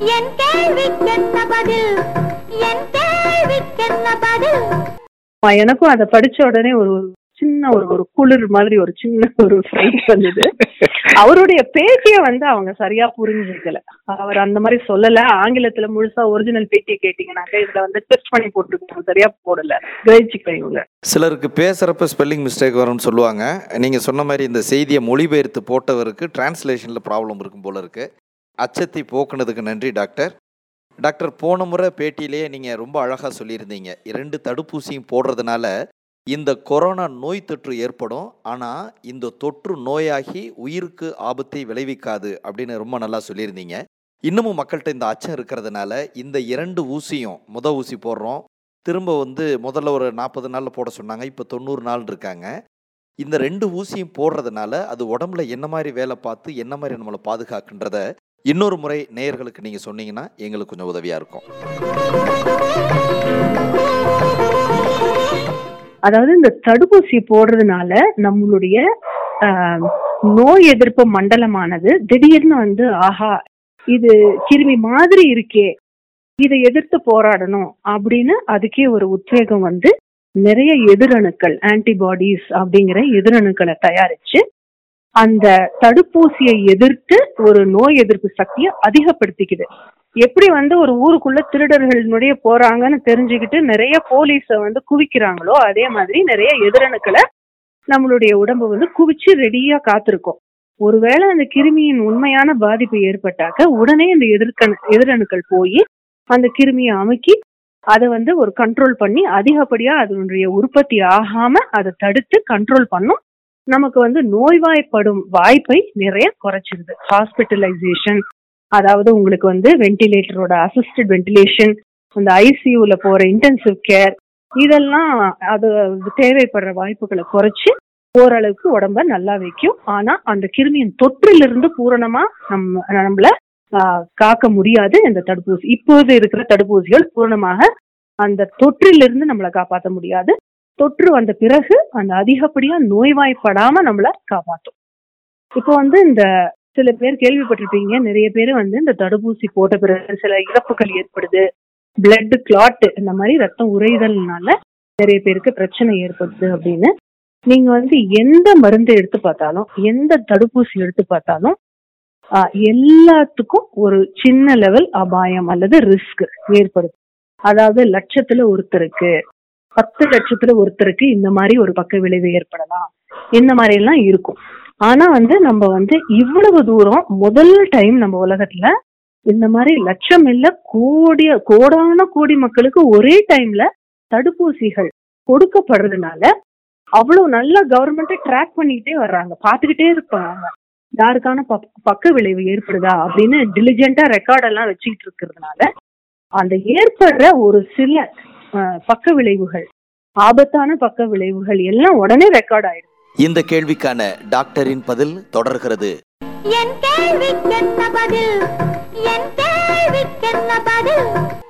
என் கேள்விக்கென்ன பதில் என் கேள்விக்கென்ன பதில் எனக்கும் அதை படிச்ச உடனே ஒரு ஒரு சின்ன ஒரு ஒரு குளிர் மாதிரி ஒரு சின்ன ஒரு ஃப்ரைட் வந்தது அவருடைய பேட்டிய வந்து அவங்க சரியா புரிஞ்சுக்கல அவர் அந்த மாதிரி சொல்லல ஆங்கிலத்துல முழுசா ஒரிஜினல் பேட்டியை கேட்டீங்கன்னாக்க இதுல வந்து டெஸ்ட் பண்ணி போட்டுருக்காங்க சரியா போடல கிரகிச்சுக்கல இவங்க சிலருக்கு பேசுகிறப்ப ஸ்பெல்லிங் மிஸ்டேக் வரும்னு சொல்லுவாங்க நீங்கள் சொன்ன மாதிரி இந்த செய்தியை மொழிபெயர்த்து போட்டவருக்கு டிரான்ஸ்லேஷனில் ப்ராப்ளம் இருக்கும் போல இருக்கு அச்சத்தை போக்குனதுக்கு நன்றி டாக்டர் டாக்டர் போன முறை பேட்டியிலேயே நீங்கள் ரொம்ப அழகாக சொல்லியிருந்தீங்க இரண்டு தடுப்பூசியும் போடுறதுனால இந்த கொரோனா நோய் தொற்று ஏற்படும் ஆனால் இந்த தொற்று நோயாகி உயிருக்கு ஆபத்தை விளைவிக்காது அப்படின்னு ரொம்ப நல்லா சொல்லியிருந்தீங்க இன்னமும் மக்கள்கிட்ட இந்த அச்சம் இருக்கிறதுனால இந்த இரண்டு ஊசியும் முத ஊசி போடுறோம் திரும்ப வந்து முதல்ல ஒரு நாற்பது நாளில் போட சொன்னாங்க இப்போ தொண்ணூறு நாள் இருக்காங்க இந்த ரெண்டு ஊசியும் போடுறதுனால அது உடம்புல என்ன மாதிரி வேலை பார்த்து என்ன மாதிரி நம்மளை பாதுகாக்குன்றத இன்னொரு முறை நேயர்களுக்கு நீங்கள் சொன்னீங்கன்னா எங்களுக்கு கொஞ்சம் உதவியாக இருக்கும் அதாவது இந்த தடுப்பூசி போடுறதுனால நம்மளுடைய ஆஹ், நோய் எதிர்ப்பு மண்டலமானது திடீர்னு வந்து ஆஹா இது கிருமி மாதிரி இருக்கே இதை எதிர்த்து போராடணும் அப்படின்னு அதுக்கே ஒரு உத்வேகம் வந்து நிறைய எதிரணுக்கள் ஆன்டிபாடிஸ் அப்படிங்கிற எதிரணுக்களை தயாரிச்சு அந்த தடுப்பூசியை எதிர்த்து ஒரு நோய் எதிர்ப்பு சக்தியை அதிகப்படுத்திக்குது எப்படி வந்து ஒரு ஊருக்குள்ள திருடர்கள் நுழைய போறாங்கன்னு தெரிஞ்சுக்கிட்டு நிறைய போலீஸ வந்து குவிக்கிறாங்களோ அதே மாதிரி நிறைய எதிரணுக்களை நம்மளுடைய உடம்பு வந்து குவிச்சு ரெடியா காத்திருக்கும் ஒருவேளை அந்த கிருமியின் உண்மையான பாதிப்பு ஏற்பட்டாக்க உடனே அந்த எதிர்க்கணு எதிரணுக்கள் போய் அந்த கிருமியை அமுக்கி அதை வந்து ஒரு கண்ட்ரோல் பண்ணி அதிகப்படியா அதனுடைய உற்பத்தி ஆகாம அதை தடுத்து கண்ட்ரோல் பண்ணும் நமக்கு வந்து நோய்வாய்ப்படும் வாய்ப்பை நிறைய குறைச்சிருது ஹாஸ்பிட்டலைசேஷன் அதாவது உங்களுக்கு வந்து வென்டிலேட்டரோட அசிஸ்டட் வென்டிலேஷன் அந்த ஐசியூல போற இன்டென்சிவ் கேர் இதெல்லாம் அது தேவைப்படுற வாய்ப்புகளை குறைச்சு ஓரளவுக்கு உடம்ப நல்லா வைக்கும் ஆனா அந்த கிருமியின் தொற்றிலிருந்து பூரணமா நம்ம நம்மள ஆஹ், காக்க முடியாது இந்த தடுப்பூசி இப்போது இருக்கிற தடுப்பூசிகள் பூரணமாக அந்த தொற்றிலிருந்து நம்மளை காப்பாற்ற முடியாது தொற்று வந்த பிறகு அந்த அதிகப்படியா நோய்வாய்ப்படாம நம்மள காப்பாற்றும் இப்போ வந்து இந்த சில பேர் கேள்விப்பட்டிருப்பீங்க நிறைய பேர் வந்து இந்த தடுப்பூசி போட்ட பிறகு சில இறப்புகள் ஏற்படுது பிளட் கிளாட் இந்த மாதிரி ரத்தம் உறைதல்னால நிறைய பேருக்கு பிரச்சனை ஏற்படுது அப்படின்னு நீங்க வந்து எந்த மருந்து எடுத்து பார்த்தாலும் எந்த தடுப்பூசி எடுத்து பார்த்தாலும் ஆஹ், எல்லாத்துக்கும் ஒரு சின்ன லெவல் அபாயம் அல்லது ரிஸ்க் ஏற்படுது அதாவது லட்சத்துல ஒருத்தருக்கு பத்து லட்சத்துல ஒருத்தருக்கு இந்த மாதிரி ஒரு பக்க விளைவு ஏற்படலாம் இந்த மாதிரி எல்லாம் இருக்கும் ஆனா வந்து நம்ம வந்து இவ்வளவு தூரம் முதல் டைம் நம்ம உலகத்துல இந்த மாதிரி லட்சம் இல்ல கோடிய கோடான கோடி மக்களுக்கு ஒரே டைம்ல தடுப்பூசிகள் கொடுக்கப்படுறதுனால அவ்வளவு நல்ல கவர்மெண்ட் ட்ராக் பண்ணிக்கிட்டே வர்றாங்க பாத்துக்கிட்டே இருப்பாங்க யாருக்கான பக்- பக்க விளைவு ஏற்படுதா அப்படின்னு டிலிஜென்ட்டா ரெக்கார்ட் எல்லாம் வச்சுக்கிட்டு இருக்கிறதுனால அந்த ஏற்படுற ஒரு சில அஹ், பக்க விளைவுகள் ஆபத்தான பக்க விளைவுகள் எல்லாம் உடனே ரெக்கார்ட் ஆயிடுது இந்த கேள்விக்கான டாக்டரின் பதில் தொடர்கிறது என் கேள்விக்கென்ன பதில் என் கேள்விக்கென்ன பதில்